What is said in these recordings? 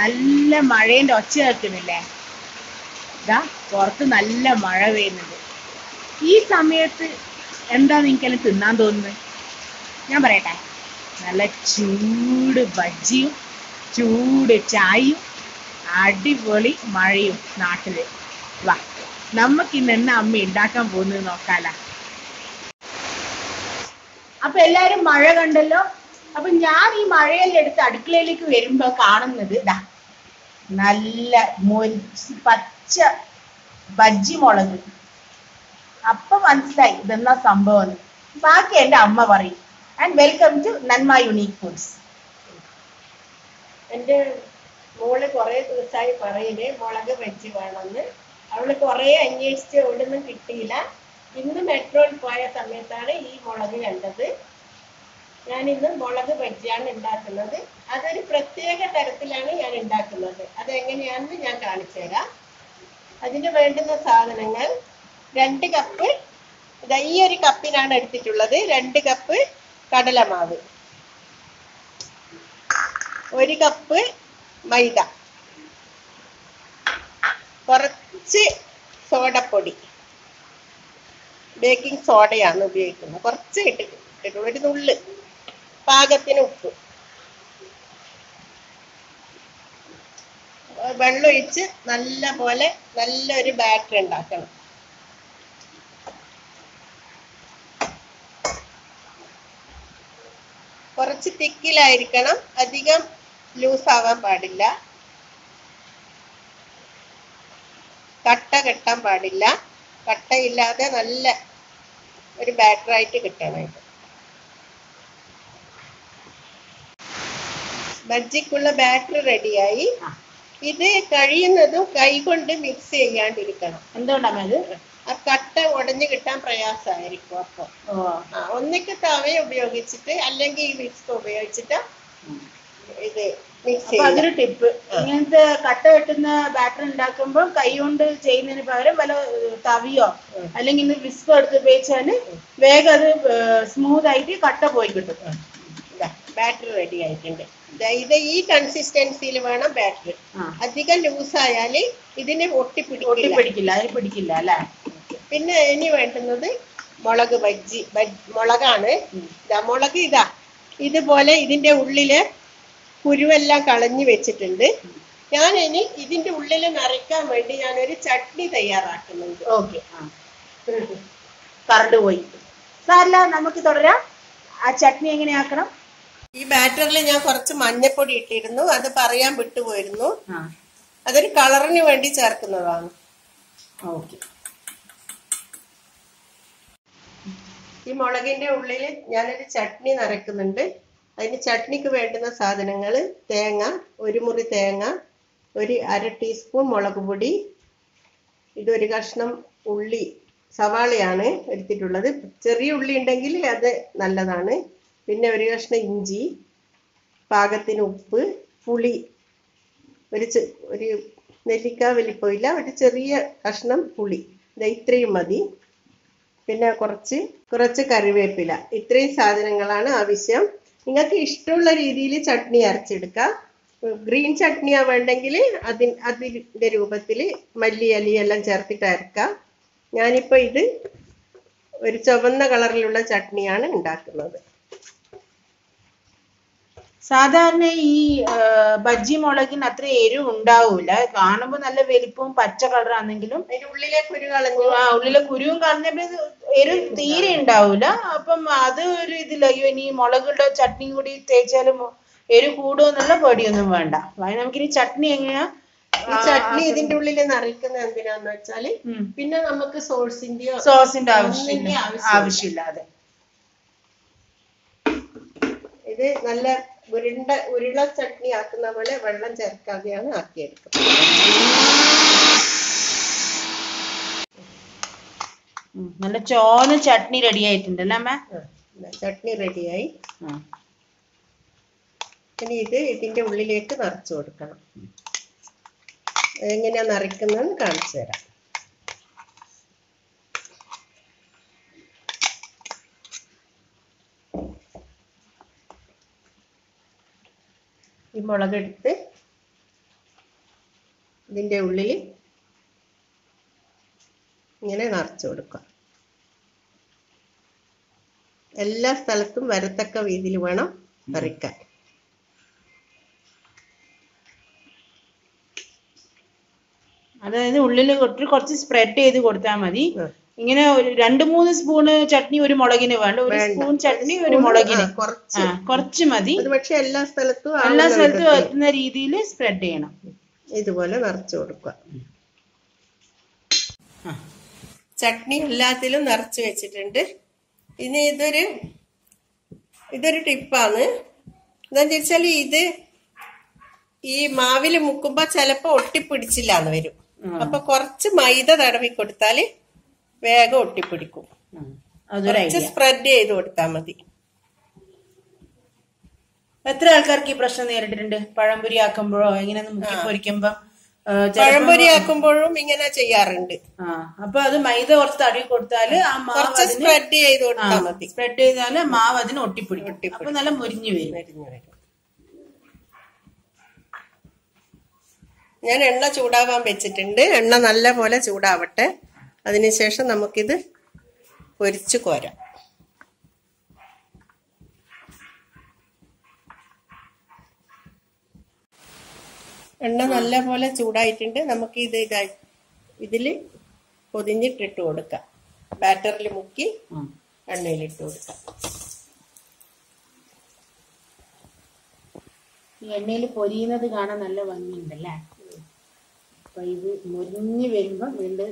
നല്ല മഴേന്റെ ഒച്ച കേൾക്കുന്നില്ലേ ഇതാ പുറത്ത് നല്ല മഴ പെയ്യുന്നുണ്ട് ഈ സമയത്ത് എന്താ നിങ്ങൾക്കെല്ലാം തിന്നാൻ തോന്നുന്നത് ഞാൻ പറയട്ടെ നല്ല ചൂട് ബജ്ജിയും ചൂട് ചായയും അടിപൊളി മഴയും നാട്ടില് വാ നമുക്ക് ഇന്ന് എന്നാ അമ്മ ഉണ്ടാക്കാൻ പോകുന്നത് നോക്കാല അപ്പൊ എല്ലാരും മഴ കണ്ടല്ലോ അപ്പൊ ഞാൻ ഈ മഴയെല്ലാം എടുത്ത് അടുക്കളയിലേക്ക് വരുമ്പോ കാണുന്നത് ഇതാ നല്ല മൊരിച്ച് പച്ച ബജ്ജി മുളക് അപ്പൊ മനസ്സിലായി ഇതെന്നാ സംഭവം ബാക്കി എന്റെ അമ്മ പറയും and welcome to Nanma unique foods എൻ്റെ മോള് കുറേ ദിവസമായി പറയുന്നേ മുളക് വെച്ച് വേണമെന്ന് അവള് കുറേ അന്വേഷിച്ച് എവിടുന്നും കിട്ടിയില്ല ഇന്ന് മെട്രോയിൽ പോയ സമയത്താണ് ഈ മുളക് കണ്ടത് ഞാൻ ഇന്ന് മുളക് ബജ്ജിയാണ് ഉണ്ടാക്കുന്നത് അതൊരു പ്രത്യേക തരത്തിലാണ് ഞാൻ ഉണ്ടാക്കുന്നത് അതെങ്ങനെയാണെന്ന് ഞാൻ കാണിച്ചു തരാം അതിന് വേണ്ടുന്ന സാധനങ്ങൾ രണ്ട് കപ്പ് ഇതാ ഈ ഒരു കപ്പിനാണ് എടുത്തിട്ടുള്ളത് രണ്ട് കപ്പ് കടലമാവ് ഒരു കപ്പ് മൈദ കുറച്ച് സോഡപ്പൊടി ബേക്കിംഗ് സോഡയാണ് ഉപയോഗിക്കുന്നത് കുറച്ച് ഇട്ട് ഇട്ടിട്ട് ഒരു നുള്ള് പാകത്തിന് ഉപ്പ് വെള്ളം ഒഴിച്ച് നല്ല പോലെ നല്ലൊരു ബാറ്റർ ഉണ്ടാക്കണം കുറച്ച് തിക്കിലായിരിക്കണം അധികം ലൂസ് ആവാൻ പാടില്ല കട്ട കെട്ടാൻ പാടില്ല കട്ടയില്ലാതെ നല്ല ഒരു ബാറ്ററായിട്ട് കിട്ടണം ഇത് ബജ്ജിക്കുള്ള ബാറ്റർ റെഡിയായി ഇത് കഴിയുന്നതും കൈകൊണ്ട് മിക്സ് ചെയ്യാണ്ടിരിക്കണം എന്തുകൊണ്ടാ ഇത് ആ കട്ട ഉടഞ്ഞു കിട്ടാൻ പ്രയാസമായിരിക്കും അപ്പോൾ ഓ ആ ഒന്നിക്ക് തവ ഉപയോഗിച്ചിട്ട് അല്ലെങ്കിൽ ഈ വിസ്ക് ഉപയോഗിച്ചിട്ട് ഇത് മിക്സ് അപ്പൊ അതൊരു ടിപ്പ് ഇങ്ങനത്തെ കട്ട കെട്ടുന്ന ബാറ്റർ ഉണ്ടാക്കുമ്പോൾ കൈ കൊണ്ട് ചെയ്യുന്നതിന് പകരം വല്ല ഏർ, തവിയോ അല്ലെങ്കിൽ ഇന്ന് വിസ്കോ എടുത്ത് ഉപയോഗിച്ചാല് വേഗം അത് സ്മൂത്ത് ആയിട്ട് കട്ട പോയി കിട്ടും ബാറ്റർ റെഡി ആയിട്ടുണ്ട് ദാ ഇത് ഈ കൺസിസ്റ്റൻസിയിൽ വേണം ബാറ്റർ ആ. അധികം ലൂസ് ആയാൽ ഇതിന് ഒട്ടിപ്പിടിക്കില്ല ഒട്ടിപ്പിടിക്കില്ല അതിന് പിടിക്കില്ല അല്ലേ പിന്നെ ഇനി വേണ്ടുന്നത് മുളക് ബജ്ജി ബജ് മുളകാണ് ഇതാ മുളക് ഇതാ ഇതുപോലെ ഇതിന്റെ ഉള്ളില് കുരുവെല്ലാം കളഞ്ഞു വെച്ചിട്ടുണ്ട് ഞാൻ ഇനി ഇതിന്റെ ഉള്ളിൽ നിറയ്ക്കാൻ വേണ്ടി ഞാനൊരു ചട്നി തയ്യാറാക്കുന്നുണ്ട് ഓക്കെ കറണ്ട് പോയി സാറില്ല നമുക്ക് തുടരാം ആ ചട്നി എങ്ങനെയാക്കണം ഈ ബാറ്ററിൽ ഞാൻ കുറച്ച് മഞ്ഞപ്പൊടി ഇട്ടിരുന്നു അത് പറയാൻ വിട്ടുപോയിരുന്നു ആ അതൊരു കളറിന് വേണ്ടി ചേർക്കുന്നതാണ് ഓക്കെ ഈ മുളകിന്റെ ഉള്ളിൽ ഞാനൊരു ചട്നി നിറയ്ക്കുന്നുണ്ട് അതിന് ചട്നിക്ക് വേണ്ടുന്ന സാധനങ്ങൾ തേങ്ങ ഒരു മുറി തേങ്ങ ഒരു അര ടീസ്പൂൺ മുളക് പൊടി ഇതൊരു കഷ്ണം ഉള്ളി സവാളയാണ് എടുത്തിട്ടുള്ളത് ചെറിയ ഉള്ളി ഉണ്ടെങ്കിൽ അത് നല്ലതാണ് പിന്നെ ഒരു കഷ്ണം ഇഞ്ചി പാകത്തിന് ഉപ്പ് പുളി ഒരു ചെ- ഒരു നെല്ലിക്ക വലിപ്പമില്ല ഒരു ചെറിയ കഷ്ണം പുളി ഇത് ഇത്രയും മതി പിന്നെ കുറച്ച് കുറച്ച് കറിവേപ്പില ഇത്രയും സാധനങ്ങളാണ് ആവശ്യം നിങ്ങൾക്ക് ഇഷ്ടമുള്ള രീതിയിൽ ചട്നി അരച്ചെടുക്കാം ഗ്രീൻ ചട്നിയാ വേണ്ടെങ്കിൽ അതി അതിൻ്റെ രൂപത്തിൽ മല്ലി അലി എല്ലാം ചേർത്തിട്ട് അരക്കാം ഞാനിപ്പോൾ ഇത് ഒരു ചുവന്ന കളറിലുള്ള ചട്നിയാണ് ഉണ്ടാക്കുന്നത് സാധാരണ ഈ ആ, ബജ്ജി മുളകിന് അത്ര എരിവ് ഉണ്ടാവൂല കാണുമ്പോ നല്ല വലിപ്പവും പച്ച കളറാണെങ്കിലും അതിൻ്റെ ഉള്ളിലെ കുരു കളഞ്ഞു ആ ഉള്ളിലെ കുരുവും കളഞ്ഞപ്പോ ഇത് എരിവ് തീരെ ഉണ്ടാവൂല അപ്പം അത് ഒരു ഇതില്ല അയ്യോ ഇനി മുളകുള്ള ചട്നി കൂടി തേച്ചാലും എരിവ് കൂടുമെന്നുള്ള പേടിയൊന്നും വേണ്ട അതായത് നമുക്കിനി ചട്നി എങ്ങനെയാ ഈ ചട്നി ഇതിന്റെ ഉള്ളിൽ നിറയ്ക്കുന്നത് എന്തിനാന്ന് വെച്ചാല് ഉം. പിന്നെ നമുക്ക് സോഴ്സിന്റെയോ സോസിന്റെ ആവശ്യമില്ല ഒന്നിന്റെ ആവശ്യമില്ല. ആവശ്യമില്ലാതെ ഇത് നല്ല ഉരുണ്ട ഉരുള ചട്നി ആക്കുന്ന പോലെ വെള്ളം ചേർക്കാതെയാണ് ആക്കിയെടുക്കുന്നത് ഉം. നല്ല ചോന ചട്നി റെഡി ആയിട്ടുണ്ട് അല്ലേ അമ്മ ആ, ഇതാ ചട്നി റെഡിയായി ആ. ഇനി ഇത് ഇതിന്റെ ഉള്ളിലേക്ക് നിറച്ചു കൊടുക്കണം എങ്ങനെയാ നിറയ്ക്കുന്നതെന്ന് കാണിച്ചു തരാം ഈ മുളകെടുത്ത് ഇതിൻ്റെ ഉള്ളിൽ ഇങ്ങനെ നിറച്ചു കൊടുക്കുക എല്ലാ സ്ഥലത്തും വരത്തക്ക രീതിയിൽ വേണം നിറയ്ക്കാൻ അതായത് ഉള്ളിൽ കുറച്ച് കുറച്ച് സ്പ്രെഡ് ചെയ്ത് കൊടുത്താൽ മതി ഉം. ഇങ്ങനെ ഒരു രണ്ട് മൂന്ന് സ്പൂണ് ചട്നി ഒരു മുളകിന് വേണ്ട ഒരു വേണ്ട. സ്പൂൺ ചട്നി ഒരു സ്പൂൺ, മുളകിന് ആ, കുറച്ച് ആ കുറച്ച് മതി അത് പക്ഷെ എല്ലാ സ്ഥലത്തും എല്ലാ ആവുന്ന സ്ഥലത്തും വിധത്തിൽ എത്തുന്ന രീതിയിൽ സ്പ്രെഡ് ചെയ്യണം ഇതുപോലെ നിറച്ചു കൊടുക്കുക ആ. ചട്നി എല്ലാത്തിലും നിറച്ച് വെച്ചിട്ടുണ്ട് ഇനി ഇതൊരു ഇതൊരു ടിപ്പാണ് എന്താന്ന് വെച്ചാൽ ഇത് ഈ മാവില് മുക്കുമ്പോ ചിലപ്പോ ഒട്ടിപ്പിടിച്ചില്ല എന്ന് വരും ഉം. അപ്പൊ കുറച്ച് മൈദ തടവി കൊടുത്താല് വേഗം ഒട്ടിപ്പിടിക്കും ഉം. അതൊരു കുറച്ച് ഐഡിയ സ്പ്രെഡ് ചെയ്ത് കൊടുത്താൽ മതി എത്ര ആൾക്കാർക്ക് ഈ പ്രശ്നം നേരിട്ടിട്ടുണ്ട് പഴംപൊരി ആക്കുമ്പോഴോ ഇങ്ങനെ മുക്കി പൊരിക്കുമ്പോ ആ, ചിലപ്പോ- പഴംപൊരി ആക്കുമ്പോഴും ഇങ്ങനെ ചെയ്യാറുണ്ട് ആ അപ്പൊ അത് മൈദ കുറച്ച് തടവി കൊടുത്താല് ആ മാവ് കുറച്ച് അതിന് സ്പ്രെഡ് ചെയ്ത് കൊടുത്താൽ മതി സ്പ്രെഡ് ചെയ്താല് മാവ് അതിന് ഒട്ടിപ്പിടിക്കും ഒട്ടിപ്പിടിക്കും. അപ്പൊ നല്ല മുരിഞ്ഞു വരും മരുന്ന് വരും. ഞാൻ എണ്ണ ചൂടാവാൻ വെച്ചിട്ടുണ്ട് എണ്ണ നല്ല പോലെ ചൂടാവട്ടെ അതിനുശേഷം നമുക്കിത് പൊരിച്ചു കോരാം എണ്ണ നല്ല പോലെ ചൂടായിട്ടുണ്ട് നമുക്ക് ഇത് ഇതായി ഇതില് പൊതിഞ്ഞിട്ടിട്ട് കൊടുക്കാം ബാറ്ററിൽ മുക്കി ഉം. എണ്ണയിലിട്ട് കൊടുക്കാം ഈ എണ്ണയിൽ പൊരിയുന്നത് കാണാൻ നല്ല ഭംഗിയുണ്ടല്ലേ അപ്പൊ ഇത് മുരിഞ്ഞു വരുമ്പോ വീണ്ടും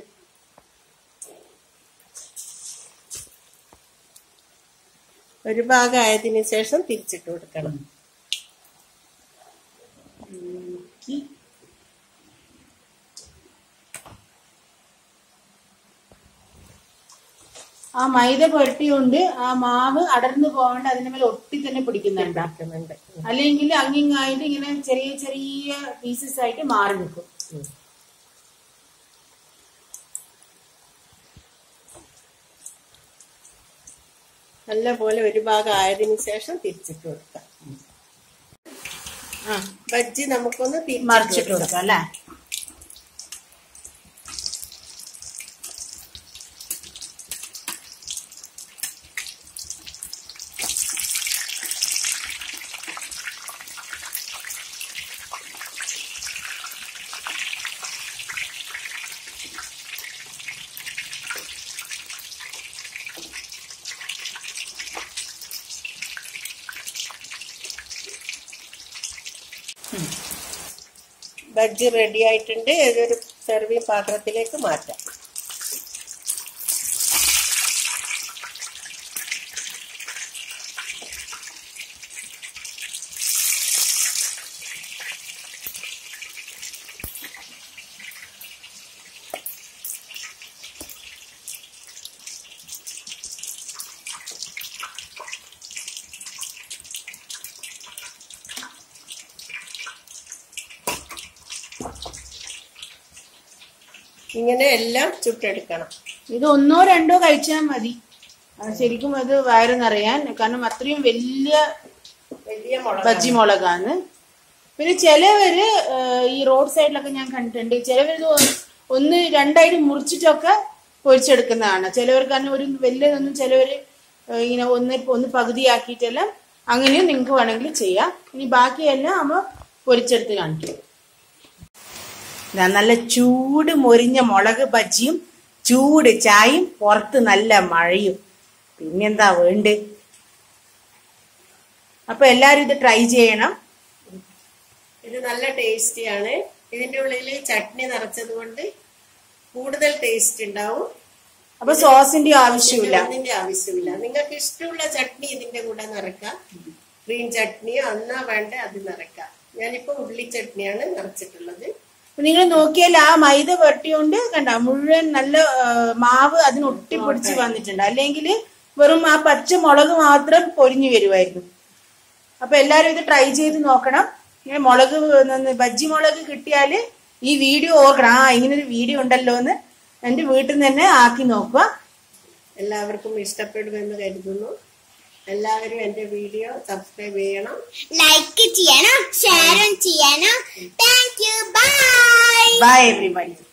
ഒരു ഭാഗം ആയതിനു ശേഷം തിരിച്ചിട്ട് കൊടുക്കണം മുക്കി ആ മൈദ പുരട്ടിയുണ്ട് ആ മാവ് അടർന്നു പോകാണ്ട് അതിന്റെ മേലെ ഒട്ടി തന്നെ പിടിക്കുന്നുണ്ട് ഉണ്ടാക്കുന്നുണ്ട് അല്ലെങ്കിൽ അങ്ങിങ്ങായിട്ട് ഇങ്ങനെ ചെറിയ ചെറിയ പീസസ് ആയിട്ട് മാറി നിൽക്കും നല്ല പോലെ ഒരു ഭാഗം ആയതിനു ശേഷം തിരിച്ചിട്ട് കൊടുക്കാം ആ ബജ്ജി നമുക്കൊന്ന് തിരിച്ചിട്ട് മറിച്ചിട്ട് കൊടുക്കാം. കൊടുക്കാം അല്ലേ ബജ്ജി റെഡി ആയിട്ടുണ്ട് ഇതൊരു സെർവിങ് പാത്രത്തിലേക്ക് മാറ്റാം ഇങ്ങനെ എല്ലാം ചുട്ടെടുക്കണം ഇത് ഒന്നോ രണ്ടോ കഴിച്ചാൽ മതി അത് ശരിക്കും അത് വയറ് നിറയാൻ കാരണം അത്രയും വലിയ വലിയ മുളക് ബജ്ജി മുളകാണ് പിന്നെ ചിലവര് ആ, ഈ റോഡ് സൈഡിലൊക്കെ ഞാൻ കണ്ടിട്ടുണ്ട് ചിലവര് ഇത് ഒ- ഒന്ന് രണ്ടായിട്ട് മുറിച്ചിട്ടൊക്കെ പൊരിച്ചെടുക്കുന്നതാണ് ചിലവർക്ക് തന്നെ ഒരു വലിയതൊന്നും ചിലവര് ആ, ഇങ്ങനെ ഒന്ന് ഒന്ന് പകുതിയാക്കിയിട്ടെല്ലാം അങ്ങനെയും നിങ്ങൾക്ക് വേണമെങ്കിൽ ചെയ്യാം ഇനി ബാക്കിയെല്ലാം നമ്മൾ പൊരിച്ചെടുത്ത് കാണിക്കും ദാ നല്ല ചൂട് മൊരിഞ്ഞ മുളക് ബജ്ജിയും ചൂട് ചായയും പുറത്ത് നല്ല മഴയും പിന്നെന്താ വേണ്ട അപ്പൊ എല്ലാരും ഇത് ട്രൈ ചെയ്യണം ഇത് നല്ല ടേസ്റ്റിയാണ് ഇതിന്റെ ഉള്ളിൽ ചട്നി നിറച്ചത് കൊണ്ട് കൂടുതൽ ടേസ്റ്റ് ഉണ്ടാവും അപ്പൊ സോസിന്റെ ആവശ്യമില്ല ഒന്നിന്റെ ആവശ്യമില്ല നിങ്ങൾക്ക് ഇഷ്ടമുള്ള ചട്നി ഇതിന്റെ കൂടെ നിറക്കാം ഗ്രീൻ ചട്നിയോ എന്നാ വേണ്ട അത് നിറക്കാം ഞാനിപ്പോ ഉള്ളി ചട്നിയാണ് നിറച്ചിട്ടുള്ളത് നിങ്ങൾ നോക്കിയാൽ ആ മൈദ പുരട്ടിയോണ്ട് കണ്ട മുഴുവൻ നല്ല ആ, മാവ് അതിന് ഒട്ടിപ്പിടിച്ച് വന്നിട്ടുണ്ട് അല്ലെങ്കിൽ വെറും ആ പച്ച മുളക് മാത്രം പൊരിഞ്ഞു വരുമായിരുന്നു അപ്പൊ എല്ലാരും ഇത് ട്രൈ ചെയ്ത് നോക്കണം ഇങ്ങനെ മുളക് ന- ബജ്ജി മുളക് കിട്ടിയാല് ഈ വീഡിയോ ഓർക്കണം ആ ഇങ്ങനെ ഒരു വീഡിയോ ഉണ്ടല്ലോ എന്ന് എന്റെ വീട്ടിൽ നിന്ന് തന്നെ ആക്കി നോക്കുക എല്ലാവർക്കും ഇഷ്ടപ്പെടുമെന്ന് കരുതുന്നു എല്ലാവരും എന്റെ വീഡിയോ സബ്സ്ക്രൈബ് ചെയ്യണം ലൈക്ക് ചെയ്യണം ഷെയറും ചെയ്യണം thank you bye bye everybody